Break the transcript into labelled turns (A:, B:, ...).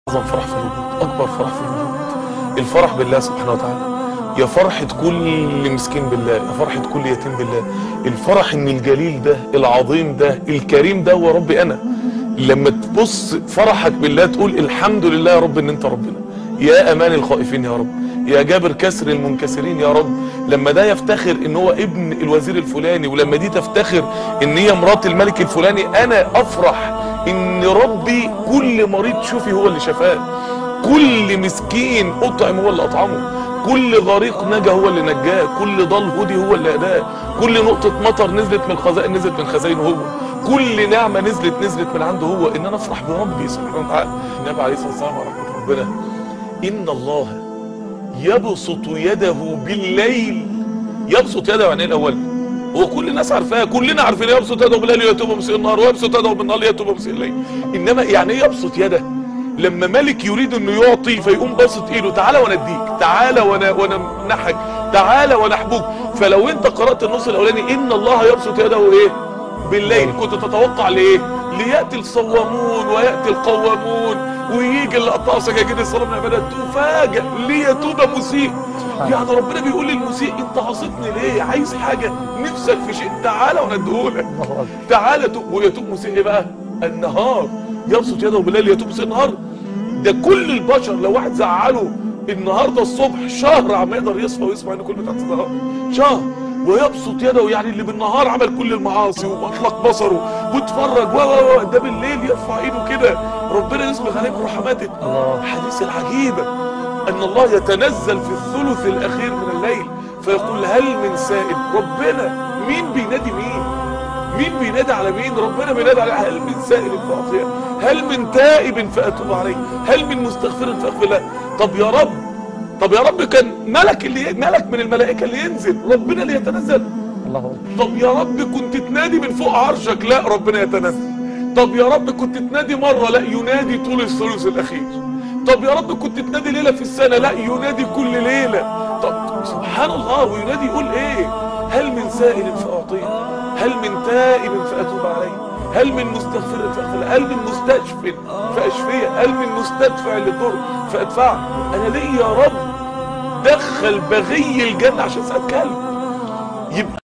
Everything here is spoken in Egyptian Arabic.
A: أعظم فرح في الوجود أكبر فرح في الوجود الفرح بالله سبحانه وتعالى يا فرحة كل مسكين بالله يا فرحة كل يتيم بالله الفرح ان الجليل ده العظيم ده الكريم ده هو ربي انا لما تبص فرحك بالله تقول الحمد لله يا رب ان انت ربنا يا امان الخائفين يا رب يا جابر كسر المنكسرين يا رب لما ده يفتخر ان هو ابن الوزير الفلاني ولما دي تفتخر ان هي مرات الملك الفلاني انا افرح ان ربي كل مريض شوفي هو اللي شفاه كل مسكين اطعم هو اللي اطعمه كل غريق نجا هو اللي نجاه كل ضل هدي هو اللي هداه كل نقطة مطر نزلت من الخزائن نزلت من خزائنه هو كل نعمة نزلت نزلت من عنده هو ان انا افرح بربي سبحانه وتعالى النبي عليه الصلاة والسلام ورحمة ربنا ان الله يبسط يده بالليل يبسط يده يعني ايه الاول هو كل الناس عارفاها كلنا عارفين يبسط يده بالليل يتوب مسيء النهار ويبسط يده بالنهار يتوب مسيء الليل انما يعني ايه يبسط يده لما ملك يريد انه يعطي فيقوم باسط ايده تعالى وانا اديك تعالى وانا وانا منحك تعالى وانا احبوك فلو انت قرات النص الاولاني ان الله يبسط يده ايه بالليل كنت تتوقع لايه لياتي الصوامون وياتي القوامون ويجي اللي قطعوا سجاجيد الصلاه من العبادات تفاجئ ليتوب مسيء يعني ربنا بيقول للمسيء انت عصيتني ليه عايز حاجه نفسك في شيء تعالى وانا اديهولك تعالى توب ويتوب مسيء ايه بقى النهار يبسط يده بالليل يتوب مسيء النهار ده كل البشر لو واحد زعله النهارده الصبح شهر عم يقدر يصفى ويسمع ان كل بتاعت النهار شهر ويبسط يده يعني اللي بالنهار عمل كل المعاصي واطلق بصره واتفرج و و ده بالليل يرفع ايده كده ربنا يسبغ عليه برحمته الحديث العجيبه ان الله يتنزل في الثلث الاخير من الليل فيقول هل من سائل ربنا مين بينادي مين مين بينادي على مين ربنا بينادي على هل من سائل فاعطيه هل من تائب فاتوب عليه هل من مستغفر فاغفر له طب يا رب طب يا رب كان ملك اللي ملك من الملائكه اللي ينزل ربنا اللي يتنزل
B: الله أكبر
A: طب يا رب كنت تنادي من فوق عرشك لا ربنا يتنزل طب يا رب كنت تنادي مرة لا ينادي طول الثلث الأخير طب يا رب كنت تنادي ليلة في السنة لا ينادي كل ليلة طب سبحان الله وينادي يقول ايه هل من سائل فأعطيه هل من تائب فأتوب عليه هل من مستغفر فأغفر له؟ هل من مستشف فأشفيه هل من مستدفع للضر فأدفعه أنا ليه يا رب دخل بغي الجنة عشان سأتكلم يبقى